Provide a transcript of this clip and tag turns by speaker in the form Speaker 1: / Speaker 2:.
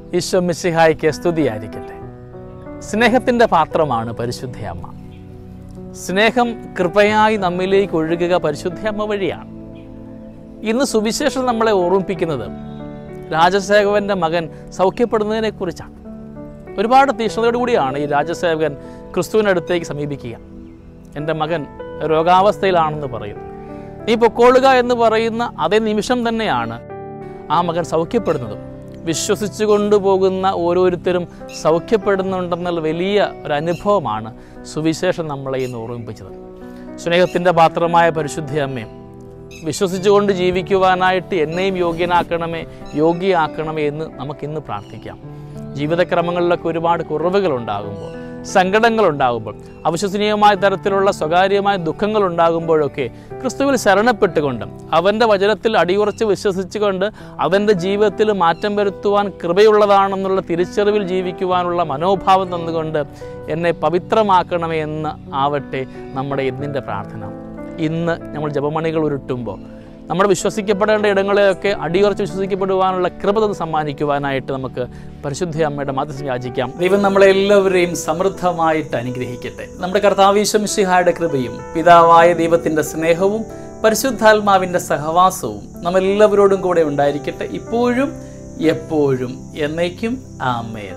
Speaker 1: ഈശോ മിശിഹായ്ക്ക് സ്തുതിയായിരിക്കട്ടെ സ്നേഹത്തിൻ്റെ പാത്രമാണ് പരിശുദ്ധ അമ്മ സ്നേഹം കൃപയായി നമ്മിലേക്ക് ഒഴുകുക പരിശുദ്ധ അമ്മ വഴിയാണ് ഇന്ന് സുവിശേഷം നമ്മളെ ഓർമ്മിപ്പിക്കുന്നത് രാജസേവകൻ്റെ മകൻ സൗഖ്യപ്പെടുന്നതിനെക്കുറിച്ചാണ് ഒരുപാട് തീക്ഷ്ണതയോടുകൂടിയാണ് ഈ രാജസേവകൻ ക്രിസ്തുവിനടുത്തേക്ക് സമീപിക്കുക എൻ്റെ മകൻ രോഗാവസ്ഥയിലാണെന്ന് പറയുന്നു നീ പൊക്കോളുക എന്ന് പറയുന്ന അതേ നിമിഷം തന്നെയാണ് ആ മകൻ സൗഖ്യപ്പെടുന്നതും വിശ്വസിച്ചു കൊണ്ടുപോകുന്ന ഓരോരുത്തരും സൗഖ്യപ്പെടുന്നുണ്ടെന്നുള്ള വലിയ ഒരു അനുഭവമാണ് സുവിശേഷം നമ്മളെ ഇന്ന് ഓർമ്മിപ്പിച്ചത് സ്നേഹത്തിൻ്റെ പാത്രമായ പരിശുദ്ധ അമ്മയും വിശ്വസിച്ചുകൊണ്ട് ജീവിക്കുവാനായിട്ട് എന്നെയും യോഗ്യനാക്കണമേ യോഗ്യയാക്കണമേ എന്ന് നമുക്കിന്ന് പ്രാർത്ഥിക്കാം ജീവിതക്രമങ്ങളിലൊക്കെ ഒരുപാട് കുറവുകൾ ഉണ്ടാകുമ്പോൾ സങ്കടങ്ങൾ ഉണ്ടാകുമ്പോൾ അവിശ്വസനീയമായ തരത്തിലുള്ള സ്വകാര്യമായ ദുഃഖങ്ങൾ ഉണ്ടാകുമ്പോഴൊക്കെ ക്രിസ്തുവിൽ ശരണപ്പെട്ടുകൊണ്ട് അവൻ്റെ വചനത്തിൽ അടിയുറച്ച് വിശ്വസിച്ചുകൊണ്ട് അവൻ്റെ ജീവിതത്തിൽ മാറ്റം വരുത്തുവാൻ കൃപയുള്ളതാണെന്നുള്ള തിരിച്ചറിവിൽ ജീവിക്കുവാനുള്ള മനോഭാവം തന്നുകൊണ്ട് എന്നെ പവിത്രമാക്കണമേ എന്ന് ആവട്ടെ നമ്മുടെ ഇന്നിൻ്റെ പ്രാർത്ഥന ഇന്ന് നമ്മൾ ജപമണികൾ ഉരുട്ടുമ്പോൾ നമ്മൾ വിശ്വസിക്കപ്പെടേണ്ട ഇടങ്ങളെയൊക്കെ അടിയുറച്ച് വിശ്വസിക്കപ്പെടുവാനുള്ള കൃപ തന്ന് സമ്മാനിക്കുവാനായിട്ട് നമുക്ക് പരിശുദ്ധ അമ്മയുടെ മാധ്യസ്ഥം യാചിക്കാം ദൈവം നമ്മളെല്ലാവരെയും സമൃദ്ധമായിട്ട് അനുഗ്രഹിക്കട്ടെ നമ്മുടെ കർത്താവീശംസിഹായുടെ കൃപയും പിതാവായ ദൈവത്തിൻ്റെ സ്നേഹവും പരിശുദ്ധാത്മാവിൻ്റെ സഹവാസവും നമ്മളെല്ലാവരോടും കൂടെ ഉണ്ടായിരിക്കട്ടെ ഇപ്പോഴും എപ്പോഴും എന്നേക്കും ആമേൻ